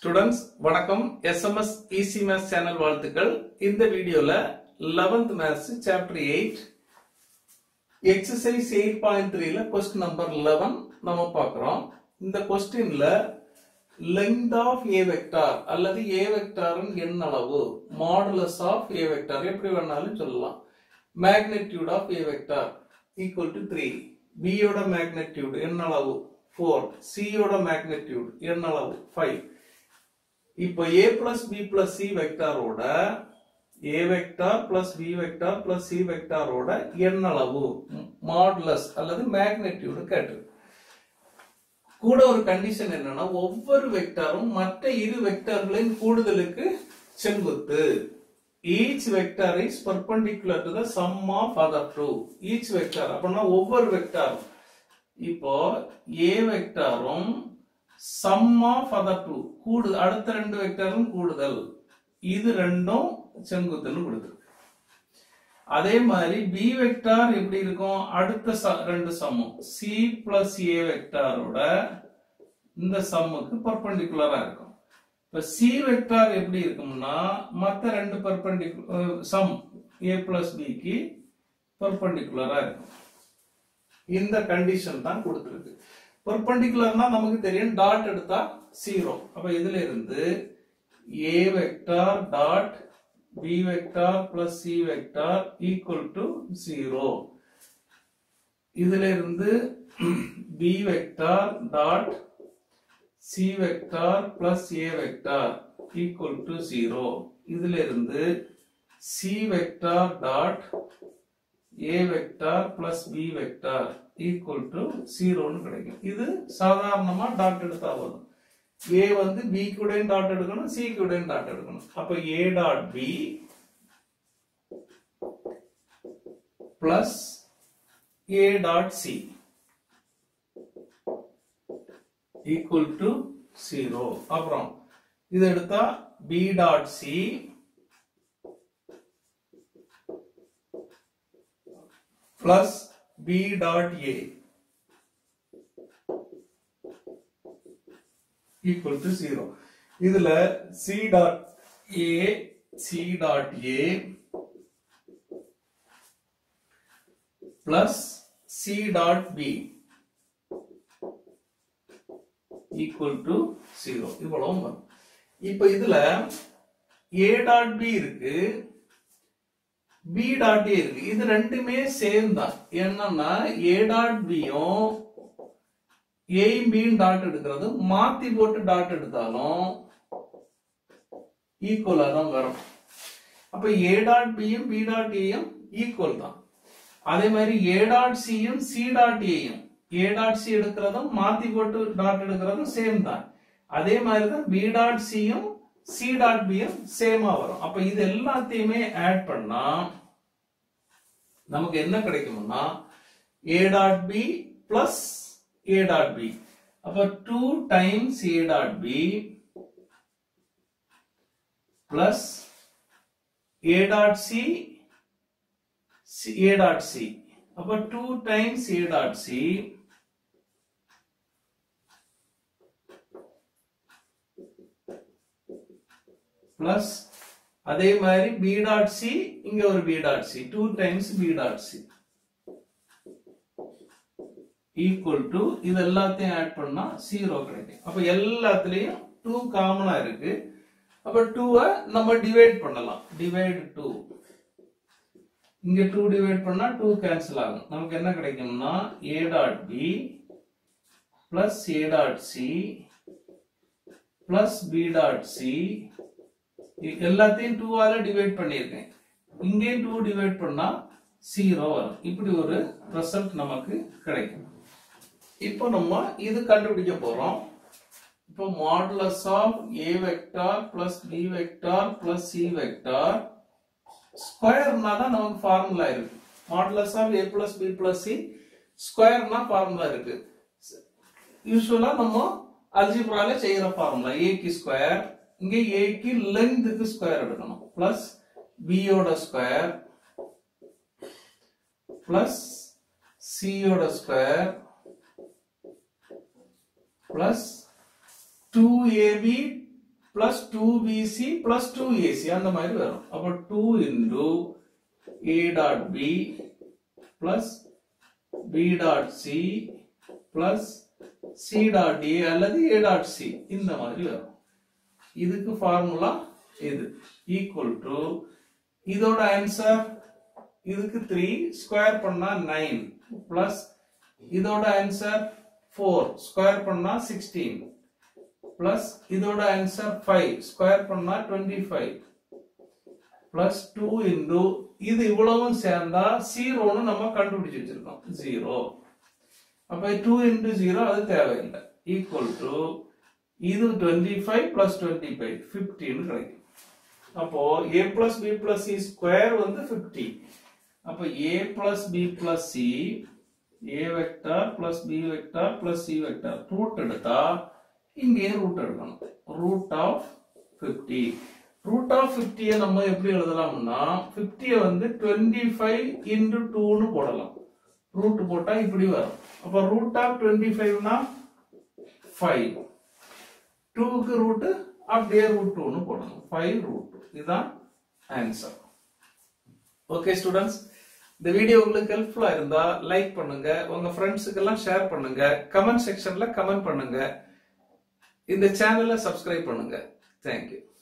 students வணக்கம் SMS easy maths channel வாழ்த்துக்கள் இந்த வீடியோல 11th maths chapter 8 exercise eight point த்ரீல கொஸ்டின் நம்பர் லெவன் நம்ம பார்க்கிறோம் இந்த கொஸ்டின்ல லெங்த் ஆஃப் ஏ வெக்டார் அல்லது ஏ வெக்டாரின் எண் அளவு மாடுலஸ் ஆஃப் ஏ வெக்டார் எப்படி வேணாலும் சொல்லலாம் magnitude of A vector equal to three பியோட மேக்னிடியூட் எண் அளவு ஃபோர் சியோட மேக்னிடியூட் எண் அளவு ஃபைவ் இப்போ a plus B plus C வெக்டாரோட a vector plus B vector plus C வெக்டாரோட எண்ணளவு மாடுலஸ் அல்லது மேக்னெட்டியூடு கேட்டு கூட ஒரு கண்டிஷன் என்னன்னா ஒவ்வொரு வெக்டாரும் மற்ற இரு வெக்டார்களின் கூடுதலுக்கு செங்குத்து each vector is perpendicular to the sum of other two each vector அப்படின்னா ஒவ்வொரு வெக்டாரும் இப்போ a வெக்டாரும் சம் ஆஃப் அதர் டூ கூடு அடுத்த ரெண்டு வெக்டரும் கூடுதல் இது ரெண்டும் செங்குத்துன்னு கொடுத்துருக்கு அதே மாதிரி பி வெக்டார் எப்படி இருக்கும் அடுத்த ச- ரெண்டு சம்மும் சி பிளஸ் ஏ வெக்டாரோட இந்த சம்முக்கு பர்பண்டிகுலரா இருக்கும் இப்ப சி வெக்டார் எப்படி இருக்கும்னா மத்த ரெண்டு பர்பண்டிகுலர் சம் ஏ பிளஸ் பிக்கு பர்பண்டிகுலரா இருக்கும் இந்த கண்டிஷன் தான் கொடுத்திருக்கு பர்பண்டிகுலர்னா நமக்கு தெரியும் டாட் எடுத்தா ஜீரோ அப்ப இதுல இருந்து A vector dot B vector plus C vector equal to zero இதுல இருந்து B vector dot C vector plus A vector equal to zero இதுல இருந்து C vector dot A vector plus B vector equal to ஜீரோன்னு கிடைக்கும் இது சாதாரணமா dot எடுத்தா வரும் ஏ வந்து பி கூடயும் டாட் எடுக்கணும் சி கூடயும் டாட் எடுக்கணும் அப்ப A dot B plus A dot C equal to zero அப்புறம் இது எடுத்தா B dot C plus B dot A equal to zero இதுல C dot A C dot A plus C dot B equal to zero இவ்வளவும் வரும் இப்ப இதுல A dot B இருக்கு B dot A இருக்கு இது ரெண்டுமே சேம் தான் என்னன்னா ஏ டாட் பியும் ஏயும் பியும் டாட் எடுக்கிறது மாத்தி போட்டு டாட் எடுத்தாலும் ஈக்குவலா தான் வரும் அப்ப ஏ டாட் பியும் பி டாட் ஏயும் ஈக்குவல் தான் அதே மாதிரி ஏ டாட் சியும் சி டாட் ஏயும் ஏ டாட் சி எடுக்கிறதும் மாத்தி போட்டு டாட் எடுக்கிறதும் சேம் தான் அதே மாதிரி தான் பி டாட் சியும் சி டாட் பியும் சேமா வரும் அப்ப இது எல்லாத்தையுமே ஆட் பண்ணா நமக்கு என்ன கிடைக்கும்னா A dot B plus A dot B அப்ப two times A dot B plus A dot C A dot C அப்ப two times A dot C plus அதே மாதிரி பி டாட் சி இங்க ஒரு B dot C two times B dot C equal to இது எல்லாத்தையும் add பண்ணா zero கிடைக்கும் அப்ப எல்லாத்துலயும் டூ காமனா இருக்கு அப்ப டூவை நம்ம டிவைட் பண்ணலாம் டிவைட் டூ இங்க டூ டிவைட் பண்ணா டூ கேன்சல் ஆகும் நமக்கு என்ன கிடைக்கும்னா A dot B plus A dot C plus B dot C எல்லாத்தையும் டூவால டிவைட் பண்ணியிருக்கேன் இங்கேயும் டூ டிவைட் பண்ணா ஜீரோ வரும் இப்படி ஒரு ரிசல்ட் நமக்கு கிடைக்கும் இப்போ நம்ம இது கண்டுபிடிக்க போறோம் இப்போ modulus of A vector plus B vector plus C vector ஸ்கொயர்னா தான் நமக்கு ஃபார்முலா இருக்கு modulus of A plus B plus C ஸ்கொயர்னா ஃபார்முலா இருக்கு யூஸ்வலா நம்ம அல்ஜிப்ரால செய்யற ஃபார்முலா ஏக்கு ஸ்கொயர் இங்க ஏக்கு லென்த்துக்கு ஸ்கொயர் எடுக்கணும் பிளஸ் பியோட ஸ்கொயர் பிளஸ் சியோட square plus two AB plus two BC plus two AC அந்த மாதிரி வரும் அப்போ two into A dot B plus B dot C plus C dot A அல்லது ஏ டாட் சி இந்த மாதிரி வரும் இதுக்கு ஃபார்முலா இது ஈக்குவல் டு இதோட ஆன்சர் இதுக்கு த்ரீ ஸ்கொயர் பண்ணா நைன் பிளஸ் இதோட ஆன்சர் ஃபோர் ஸ்கொயர் பண்ணா சிக்ஸ்டீன் பிளஸ் இதோட ஆன்சர் ஃபைவ் ஸ்கொயர் பண்ணா twenty five plus two into இது இவ்வளவும் சேர்ந்தா ஜீரோன்னு நம்ம கண்டுபிடிச்சு வச்சிருக்கோம் ஜீரோ அப்ப டூ இன்டூ ஜீரோ அது தேவையில்லை ஈக்குவல் டு இது twenty five plus twenty five ஃபிஃப்டின்னு கிடைக்கும் அப்போ A plus B plus C square வந்து ஃபிஃப்டி அப்போ A plus B plus C A vector plus B vector plus C vector root எடுத்தா இங்கே ரூட் எடுக்கணும் root of fifty root of ஃபிஃப்டியை நம்ம எப்படி எழுதலாம்னா ஃபிஃப்டியை வந்து டுவெண்ட்டி ஃபைவ் இன்டு டூன்னு போடலாம் ரூட் போட்டா இப்படி வரும் அப்போ ரூட் ஆஃப் டுவெண்ட்டி ஃபைவ்னா ஃபைவ் டூக்கு ரூட் அப்படியே ரூட் டூன்னு போடணும் ஃபைவ் ரூட் டூ இதுதான் ஆன்சர் ஓகே ஸ்டூடெண்ட்ஸ் இந்த வீடியோ உங்களுக்கு ஹெல்ப்ஃபுல்லா இருந்தா லைக் பண்ணுங்க உங்க ஃப்ரெண்ட்ஸுக்கு எல்லாம் ஷேர் பண்ணுங்க கமெண்ட் செக்ஷன்ல கமெண்ட் பண்ணுங்க இந்த சேனலை சப்ஸ்கிரைப் பண்ணுங்க தேங்க்யூ